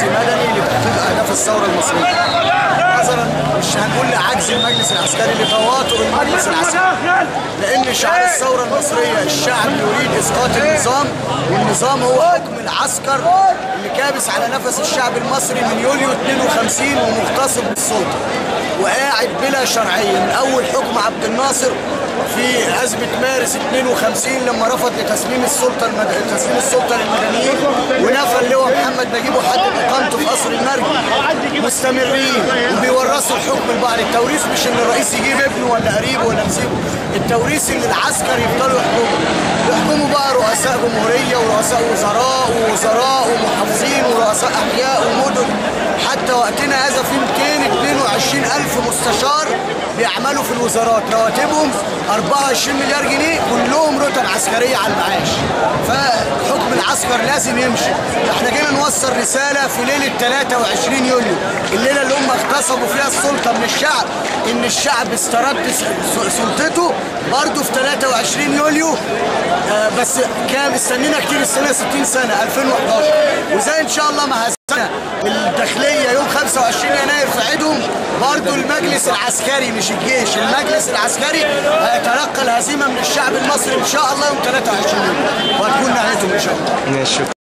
مدني لتحقيق اهداف الثوره المصريه نظرا مش هنقول لعجز المجلس العسكري لتواطؤ المجلس العسكري لان شعار الثوره المصريه الشعب يريد اسقاط النظام والنظام هو حكم العسكر اللي كابس على نفس الشعب المصري من يوليو 52 ومغتصب السلطه وقاعد بلا شرعيه من اول حكم عبد الناصر في أزمة مارس 52 لما رفض لتسليم السلطة المد... تسليم السلطة للمدنيين ونفى اللواء محمد نجيب وحدد إقامته في قصر المرج مستمرين وبيورثوا الحكم لبعض التوريث مش إن الرئيس يجيب ابنه ولا قريبه ولا نسيبه التوريث إن العسكر يفضلوا يحكموا يحكموا بقى رؤساء جمهورية ورؤساء وزراء ووزراء ومحافظين ورؤساء أحياء ومدن حتى وقتنا هذا في 222 ألف مستشار بيعملوا في الوزارات رواتبهم 24 مليار جنيه كلهم رتب عسكريه على المعاش فحكم العسكر لازم يمشي احنا جينا نوصل رساله في ليله 23 يوليو الليله اللي هم اغتصبوا فيها السلطه من الشعب ان الشعب استرد سلطته برضه في 23 يوليو آه بس كان استنينا كتير السنه 60 سنه 2011 وزي ان شاء الله ما هزنا الداخليه يوم 25 يناير في عيدهم برضه المجلس العسكري مش الجيش المجلس العسكري هيتلقى الهزيمه من الشعب المصري ان شاء الله يوم 23 يوليو وهتكون نهايتهم ان شاء الله ماشي